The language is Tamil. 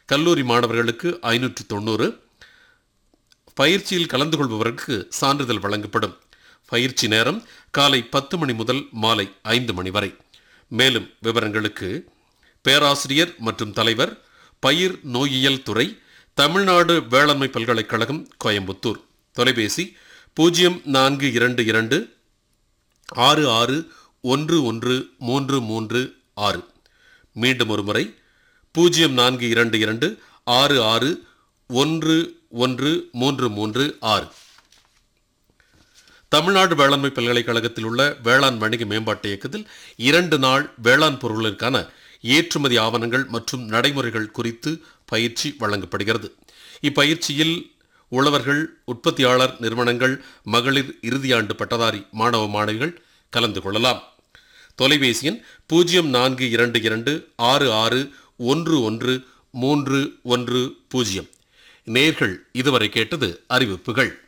கல்லூரி மாணவர்களுக்கு ஐநூற்று தொண்ணூறு பயிற்சியில் கலந்து கொள்பவருக்கு சான்றிதழ் வழங்கப்படும் பயிற்சி நேரம் காலை பத்து மணி முதல் மாலை ஐந்து மணி வரை மேலும் விவரங்களுக்கு பேராசிரியர் மற்றும் தலைவர் பயிர் நோயியல் துறை தமிழ்நாடு வேளாண்மை பல்கலைக்கழகம் கோயம்புத்தூர் தொலைபேசி பூஜ்ஜியம் நான்கு இரண்டு இரண்டு ஆறு ஆறு ஒன்று ஒன்று மூன்று மூன்று ஆறு மீண்டும் ஒரு முறை பூஜ்ஜியம் நான்கு இரண்டு இரண்டு ஆறு ஆறு ஒன்று ஒன்று மூன்று மூன்று ஆறு தமிழ்நாடு வேளாண்மை பல்கலைக்கழகத்தில் உள்ள வேளாண் வணிக மேம்பாட்டு இயக்கத்தில் இரண்டு நாள் வேளாண் பொருட்களுக்கான ஏற்றுமதி ஆவணங்கள் மற்றும் நடைமுறைகள் குறித்து பயிற்சி வழங்கப்படுகிறது இப்பயிற்சியில் உழவர்கள் உற்பத்தியாளர் நிறுவனங்கள் மகளிர் இறுதியாண்டு பட்டதாரி மாணவ மாணவிகள் கலந்து கொள்ளலாம் தொலைபேசி எண் பூஜ்ஜியம் நான்கு இரண்டு இரண்டு ஆறு ஆறு ஒன்று ஒன்று மூன்று ஒன்று பூஜ்ஜியம் நேர்கள் இதுவரை கேட்டது அறிவிப்புகள்